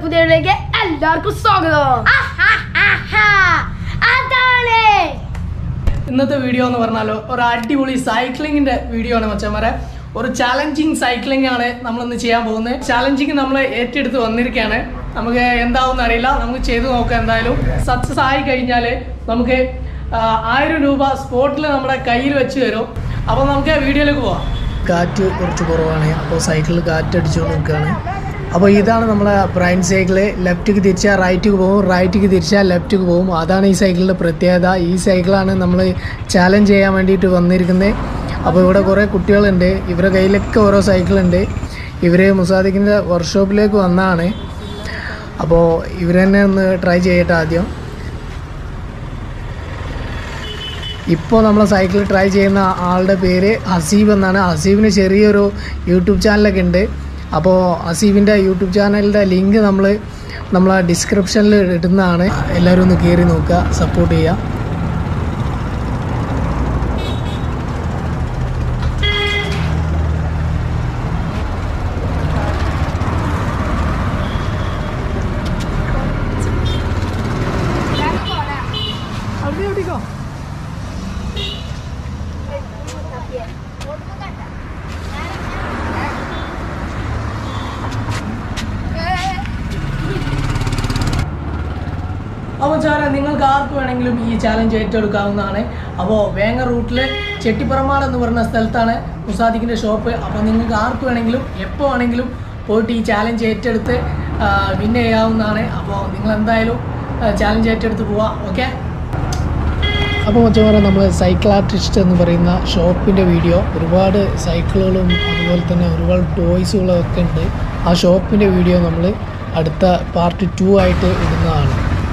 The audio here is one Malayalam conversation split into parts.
പുതിയതിലേക്ക് എല്ലാവർക്കും സ്വാഗതം അതാണ് ഇന്നത്തെ വീഡിയോ എന്ന് പറഞ്ഞാൽ ഒരു അടിപൊളി സൈക്ലിങ്ങിന്റെ വീഡിയോ ആണ് മച്ചന്മാരെ ഒരു ചാലഞ്ചിങ് സൈക്ലിംഗ് ആണ് നമ്മളിന്ന് ചെയ്യാൻ പോകുന്നത് ചാലഞ്ചിങ് നമ്മൾ ഏറ്റെടുത്ത് വന്നിരിക്കുകയാണ് നമുക്ക് എന്താവും അറിയില്ല നമുക്ക് ചെയ്തു നോക്കാം എന്തായാലും സക്സസ് ആയി കഴിഞ്ഞാൽ നമുക്ക് ആ, ആയിരം രൂപ സ്പോട്ടിൽ നമ്മുടെ കയ്യിൽ വെച്ച് തരും അപ്പോൾ നമുക്ക് വീഡിയോയിലേക്ക് പോവാം കാറ്റ് കുറച്ച് കുറവാണ് അപ്പോൾ സൈക്കിളിൽ കാറ്റ് അടിച്ചുകൊണ്ട് നിൽക്കുകയാണ് അപ്പോൾ ഇതാണ് നമ്മളെ ബ്രൈൻ സൈക്കിള് ലെഫ്റ്റിക്ക് തിരിച്ചാൽ റൈറ്റിക്ക് പോകും റൈറ്റിക്ക് തിരിച്ചാൽ ലെഫ്റ്റിക്ക് പോകും അതാണ് ഈ സൈക്കിളിൻ്റെ പ്രത്യേകത ഈ സൈക്കിളാണ് നമ്മൾ ചാലഞ്ച് ചെയ്യാൻ വേണ്ടിയിട്ട് വന്നിരിക്കുന്നത് അപ്പോൾ ഇവിടെ കുറേ കുട്ടികളുണ്ട് ഇവരുടെ കയ്യിലൊക്കെ ഓരോ സൈക്കിളുണ്ട് ഇവർ മുസാദിക്കിൻ്റെ വർക്ക്ഷോപ്പിലേക്ക് വന്നതാണ് അപ്പോൾ ഇവർ തന്നെ ഒന്ന് ട്രൈ ചെയ്യട്ടെ ആദ്യം ഇപ്പോൾ നമ്മൾ സൈക്കിൾ ട്രൈ ചെയ്യുന്ന ആളുടെ പേര് ഹസീബ് എന്നാണ് ഹസീബിന് ചെറിയൊരു യൂട്യൂബ് ചാനലൊക്കെ ഉണ്ട് അപ്പോൾ ഹസീബിൻ്റെ യൂട്യൂബ് ചാനലിൻ്റെ ലിങ്ക് നമ്മൾ നമ്മൾ ഡിസ്ക്രിപ്ഷനിൽ ഇടുന്നതാണ് എല്ലാവരും ഒന്ന് കയറി നോക്കുക സപ്പോർട്ട് ചെയ്യുക അപ്പോൾ ചാര നിങ്ങൾക്ക് ആർക്ക് വേണമെങ്കിലും ഈ ചാലഞ്ച് ഏറ്റെടുക്കാവുന്നതാണ് അപ്പോൾ വേങ്ങ റൂട്ടിൽ ചെട്ടിപ്പറമ്പാട് എന്ന് പറയുന്ന സ്ഥലത്താണ് മുസാദിക്കിൻ്റെ ഷോപ്പ് അപ്പോൾ നിങ്ങൾക്ക് ആർക്ക് വേണമെങ്കിലും എപ്പോൾ വേണമെങ്കിലും പോയിട്ട് ഈ ചാലഞ്ച് ഏറ്റെടുത്ത് വിൻ ചെയ്യാവുന്നതാണ് അപ്പോൾ നിങ്ങൾ എന്തായാലും ചാലഞ്ച് ഏറ്റെടുത്ത് പോവാം ഓക്കെ അപ്പോൾ മച്ചമാരെ നമ്മൾ സൈക്കിൾ ആർട്ടിസ്റ്റ് എന്ന് പറയുന്ന ഷോപ്പിൻ്റെ വീഡിയോ ഒരുപാട് സൈക്കിളുകളും അതുപോലെ തന്നെ ഒരുപാട് ടോയ്സുകളും ഒക്കെ ഉണ്ട് ആ ഷോപ്പിൻ്റെ വീഡിയോ നമ്മൾ അടുത്ത പാർട്ട് ടു ആയിട്ട് ഇടുന്നതാണ്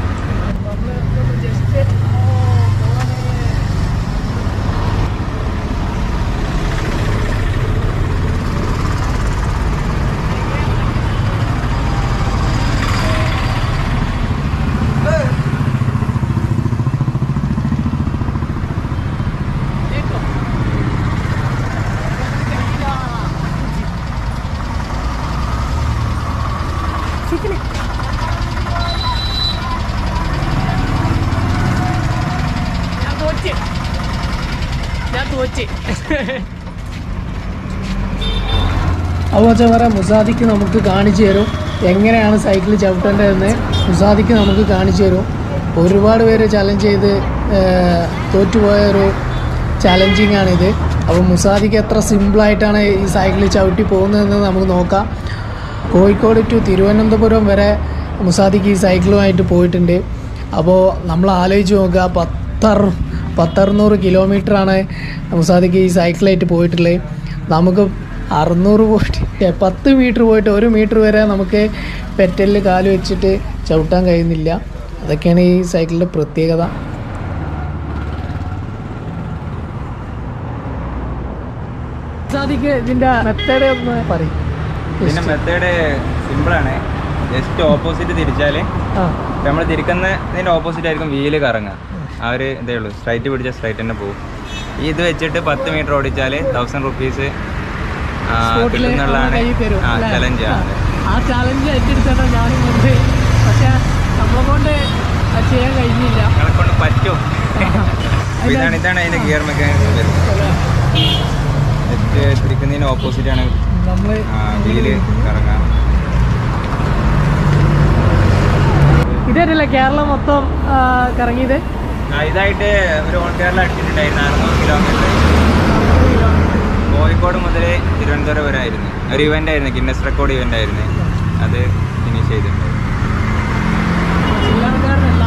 ഞാൻ തോറ്റ് ഞാൻ തോറ്റ് അപ്പോൾ വെച്ചാൽ പറയാം മുസാദിക്ക് നമുക്ക് കാണിച്ചു തരും എങ്ങനെയാണ് സൈക്കിൾ ചവിട്ടേണ്ടതെന്ന് മുസാദിക്ക് നമുക്ക് കാണിച്ചു തരും ഒരുപാട് പേര് ചലഞ്ച് ചെയ്ത് ഏർ, തോറ്റുപോയ ഒരു ചലഞ്ചിങ് ആണിത് അപ്പോൾ മുസാദിക്ക് എത്ര സിമ്പിളായിട്ടാണ് ഈ സൈക്കിൾ ചവിട്ടി പോകുന്നതെന്ന് നമുക്ക് നോക്കാം കോഴിക്കോട് ടു തിരുവനന്തപുരം വരെ മുസാദിക്ക് ഈ സൈക്കിളുമായിട്ട് പോയിട്ടുണ്ട് അപ്പോൾ നമ്മൾ ആലോചിച്ച് നോക്കുക പത്തറു പത്തറുന്നൂറ് കിലോമീറ്ററാണ് മുസാദിക്ക് ഈ സൈക്കിളായിട്ട് പോയിട്ടുള്ളത് നമുക്ക് അറുന്നൂറ് പോയിട്ട് ഏ, പത്ത് മീറ്റർ പോയിട്ട് ഒരു മീറ്റർ വരെ നമുക്ക് പെറ്റലിൽ കാല് വെച്ചിട്ട് ചവിട്ടാൻ കഴിയുന്നില്ല അതൊക്കെയാണ് ഈ സൈക്കിളിൻ്റെ പ്രത്യേകത മുസാദിക്ക് ഇതിൻ്റെ മെത്തേഡ് ഒന്ന് പറയും ഇതിന്റെ മെത്തേഡ് സിമ്പിളാണ് ജസ്റ്റ് ഓപ്പോസിറ്റ് തിരിച്ചാൽ ആ നമ്മൾ തിരിക്കുന്നതിന്റെ ഓപ്പോസിറ്റ് ആയിരിക്കും വീല് കറങ്ങുക ആ ഒരു ഇതേ ഉള്ളൂ സ്ട്രൈറ്റ് പിടിച്ച സ്ട്രൈറ്റ് തന്നെ പോകും ഈ ഇത് വെച്ചിട്ട് പത്ത് മീറ്റർ ഓടിച്ചാൽ തൗസൻഡ് റുപ്പീസ് സ്പോട്ടിൽ കിട്ടുന്നുള്ളതാണ് കയ്യിൽ തരും ആ അല്ലേ? ചലഞ്ച് ആ. ആ ചലഞ്ച് ഏറ്റെടുത്തിട്ടാണ് ഞാനും കൊണ്ട് പക്ഷെ നമ്മളെ കൊണ്ട് അത് ചെയ്യാൻ കഴിഞ്ഞില്ല നിങ്ങളെ കൊണ്ട് പറ്റും അപ്പൊ ഇതാണ് ഇതാണ് അതിന്റെ ഗിയർ മെക്കാനിസം വരുന്നത് ജസ്റ്റ് തിരിക്കുന്നതിന് ഓപ്പോസിറ്റ് ആണ് നമ്മൾ വീല് കറങ്ങുക ഇതല്ലേ കേരളം മൊത്തം ആ, കറങ്ങിയത് ആ, ഇതായിട്ട് ഒരു ഓൺ കേരള അടിച്ചിട്ടുണ്ടായിരുന്നു അറുന്നൂറ് കിലോമീറ്റർ കോഴിക്കോട് മുതൽ തിരുവനന്തപുരം വരെ ആയിരുന്നു ഒരു ഇവന്റ് ആയിരുന്നു ഗിന്നസ് റെക്കോർഡ് ഇവന്റ് ആയിരുന്നു അത് ഫിനിഷ് ചെയ്തിട്ടുണ്ട് ചില്ലറക്കാരനല്ല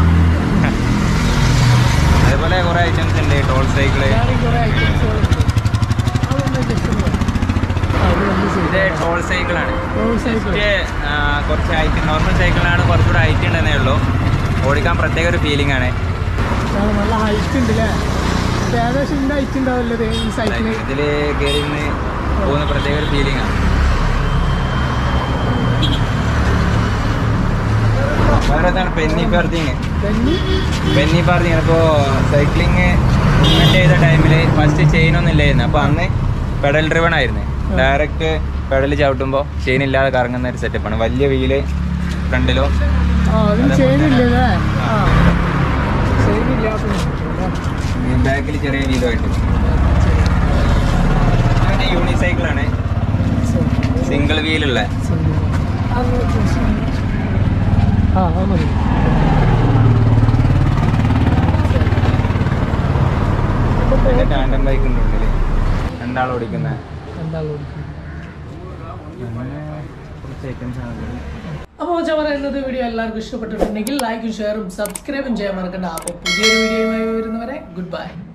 അതേപോലെ കുറേ ഐറ്റംസ് ഉണ്ട് ടോൾ സൈക്കിള് വേറെയും കുറേ ഐറ്റംസുകളുണ്ട് അതൊന്ന് just ഒന്ന് പറ. ആ, ഇത് ഒന്ന് ഇത് ചെയ്യ്. ടോൾ സൈക്കിളാണ് Road cycle. ജസ്റ്റ് കുറച്ച് ഹൈറ്റ് നോർമൽ സൈക്കിളാണ് കുറച്ചുകൂടെ ഹൈറ്റ് ഉണ്ടെന്നേ ഉള്ളൂ ഓടിക്കാൻ പ്രത്യേക ഒരു ഫീലിംഗ് ആണ് ആ, നല്ല ഹൈറ്റ് ഉണ്ട് അല്ലേ ഇത് ഏകദേശം ഇതിൻ്റെ ഹൈറ്റ് ഉണ്ടാവില്ലേ ഇത് ഈ സൈക്കിള് ഇതിൽ കയറി നിന്ന് പോകുന്ന പ്രത്യേക ഒരു ഫീലിംഗ് ആണ് വേറെ പെന്നി പാർക്കിങ് തന്നെ ബെന്നി പാർക്കിങ് ഇപ്പോൾ സൈക്ലിങ് ഇൻവെന്റ് ചെയ്ത ടൈമിൽ ഫസ്റ്റ് ചെയിൻ ഒന്നും ഇല്ലായിരുന്നു അപ്പോൾ അന്ന് പെഡൽ ഡ്രിവൺ ആയിരുന്നു ഡയറക്റ്റ് പെഡൽ ചവിട്ടുമ്പോൾ ചെയിൻ ഇല്ലാതെ കറങ്ങുന്ന ഒരു സെറ്റപ്പാണ് വലിയ വീല് ഫ്രണ്ടിലോ ആ അതിന് അതേപോലെ ചെയിനില്ലല്ലേ ആ. ആ ചെയിനില്ലാത്ത ബാക്കിൽ ചെറിയ വീലുമായിട്ട് പിന്നെ യൂണിസൈക്കിളാണ് സിംഗിൾ വീലുള്ള ആ അത് മതി പിന്നെ ടാൻഡം ബൈക്കിൻ്റെ ഉള്ളിൽ രണ്ടാൾ ഓടിക്കുന്ന എന്തായാലും അങ്ങനെ കുറച്ച് ഐറ്റംസ് ആണ് അപ്പോൾ വെച്ചാൽ പറയാം ഇന്നത്തെ വീഡിയോ എല്ലാവർക്കും ഇഷ്ടപ്പെട്ടിട്ടുണ്ടെങ്കിൽ ലൈക്കും ഷെയറും സബ്സ്ക്രൈബും ചെയ്യാൻ മറക്കണ്ട അപ്പോൾ പുതിയൊരു വീഡിയോയുമായി വരുന്നവരെ ഗുഡ് ബൈ